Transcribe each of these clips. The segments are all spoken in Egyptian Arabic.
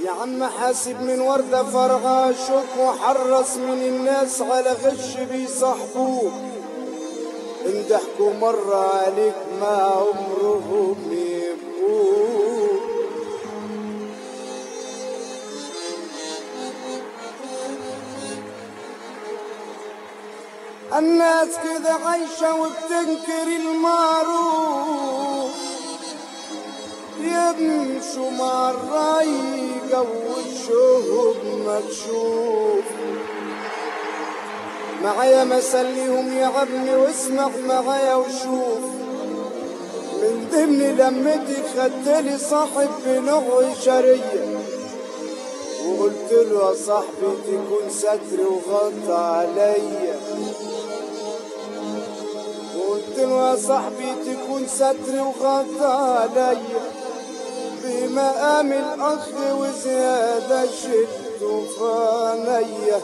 يا عم حاسب من وردة فرغة شوك وحرص من الناس على غش بيصاحبوك ان ضحكوا مرة عليك ما عمرهم يبقوك الناس كده عايشة وبتنكر المعروف يمشوا مع الرايقة ووشهم مكشوف معايا مسليهم يا عمي واسمع معايا وشوف من ضمن لمتي خدتلي صاحب بنوع شرية وقلت له يا صاحبي تكون ستر وغطى عليا وقلت له يا صاحبي تكون ستر وغطى عليا بمقام الأخ وزيادة شلته فانية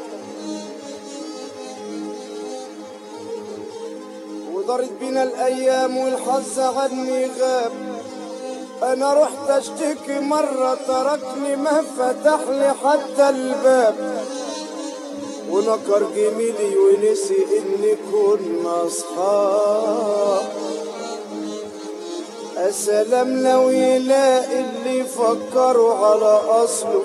ودارت بينا الأيام والحظ عني غاب أنا رحت أشتكي مرة تركني ما فتح لي حتى الباب ونكر جميلي ونسي إن كنا أصحاب السلام لو يلاقي اللي فكروا على أصله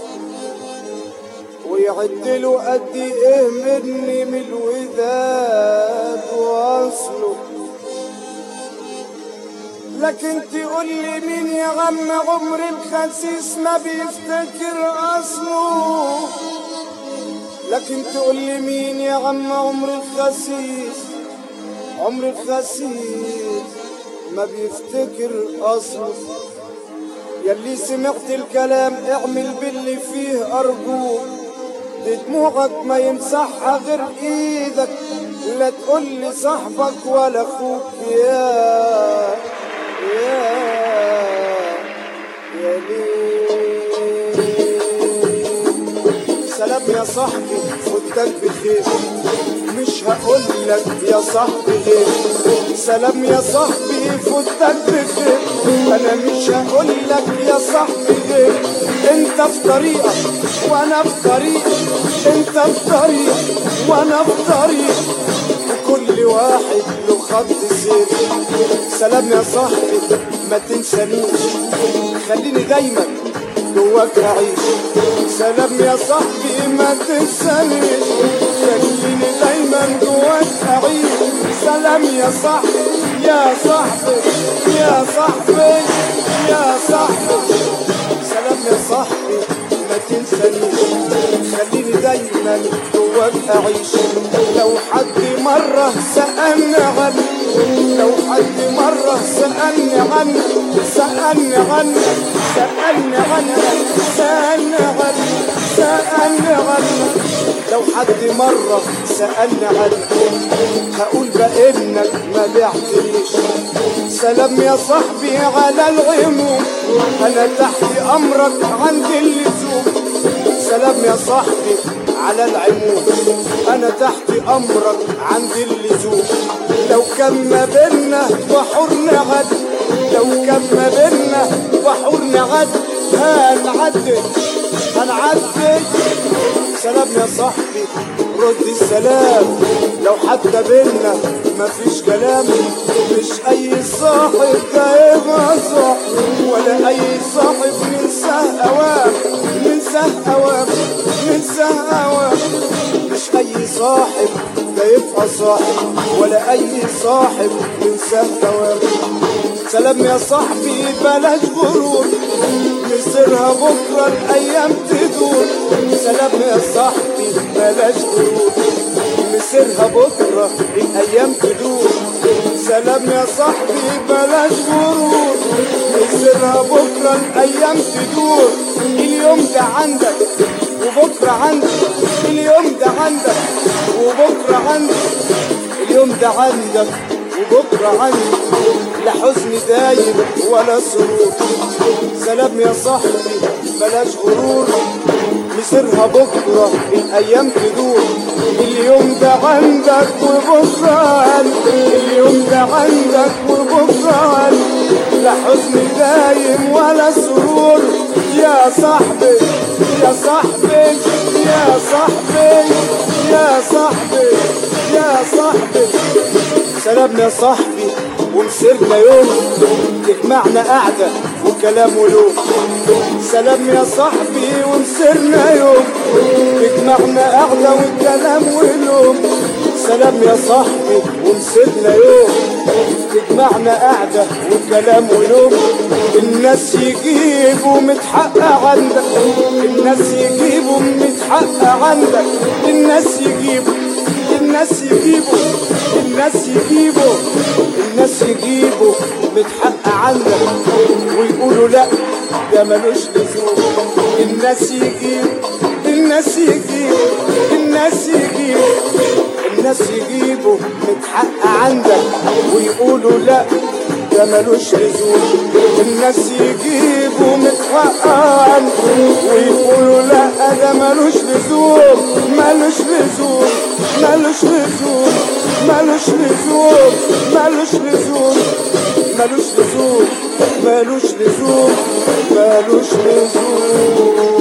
ويعدلوا قد إيه مني من الوداد وأصله لكن تقول لي مين يا عم عمر الخسيس ما بيفتكر أصله لكن تقول لي مين يا عم عمر الخسيس عمر الخسيس ما بيفتكر اصله يلي سمعت الكلام اعمل باللي فيه ارجوك دي دموعك ما يمسحها غير ايدك لا تقول لي صاحبك ولا اخوك يا يا يا ليه سلام يا صاحبي فوتك بخير مش هقول لك يا صاحبي غير سلام يا صاحبي فوتك بخير انا مش هقول لك يا صاحبي غير انت في طريقك وانا في طريقي انت في طريق وانا في طريق وكل واحد له خط سير سلام يا صاحبي ما تنسانيش خليني دايما جواك اعيش سلام يا صاحبي ما تنسانيش خليني دايما جواك اعيش سلام يا صاحبي يا صاحبي يا صاحبي يا صاحبي سلام يا صاحبي ما تنسانيش خليني دايما جواك اعيش لو حد مرة سألني عنك لو حد مرة سألني عنك سألني عنك سألني عنك سألني عنك سألني عنك لو حد مرة سألني عنك هقول بإنك ما بعتنيش سلام يا صاحبي على العموم أنا تحت أمرك عند اللزوم سلام يا صاحبي على العموم أنا تحت أمرك عند اللزوم لو كان ما بينا بحور نعد لو كان ما بينا بحور نعد هنعدي هنعدي سلام يا صاحبي رد السلام لو حتى بينا مفيش كلام مش اي صاحب ده يبقى صاحب ولا اي صاحب ننساه اوام ننساه اوام ننساه اوام مش اي صاحب ده يبقى صاحب ولا اي صاحب ننساه اوام سلام يا صاحبي بلاش غرور مصيرها بكرة الأيام تدور سلام يا صاحبي بلاش غرور مصيرها بكرة الأيام تدور سلام يا صاحبي بلاش غرور مصيرها بكرة الأيام تدور اليوم ده عندك وبكرة عندك اليوم ده عندك وبكرة عندك اليوم ده عندك وبكرة عندي لا حزن دايم ولا سرور سلام يا صاحبي بلاش غرور مصيرها بكرة الأيام تدور اليوم ده عندك وبكرة عندي اليوم ده عندك وبكرة عندي لا حزن دايم ولا سرور يا يا صاحبي يا صاحبي يا صاحبي يا صاحبي يا صاحبي سلامنا يا صاحبي ومسرنا يوم تجمعنا قعدة وكلام ولوم سلام يا صاحبي ومسرنا يوم تجمعنا قعدة وكلام ولوم سلام يا صاحبي ومسرنا يوم تجمعنا قعدة وكلام ولوم الناس يجيبوا متحقق عندك الناس يجيبوا متحقق عندك الناس يجيبوا الناس يجيبوا الناس يجيبوا الناس يجيبوا متحقق عندك ويقولوا لا ده ملوش لزوم الناس يجيبوا الناس يجيبوا الناس يجيبوا الناس يجيبوا متحقق عندك ويقولوا لا ده ملوش لزوم الناس يجيبوا متحقق عندك ويقولوا لا ده ملوش لزوم ملوش لزوم ملوش لزوم ملوش لزوم ملوش لزوم ملوش لزوم ملوش لزوم ملوش لزوم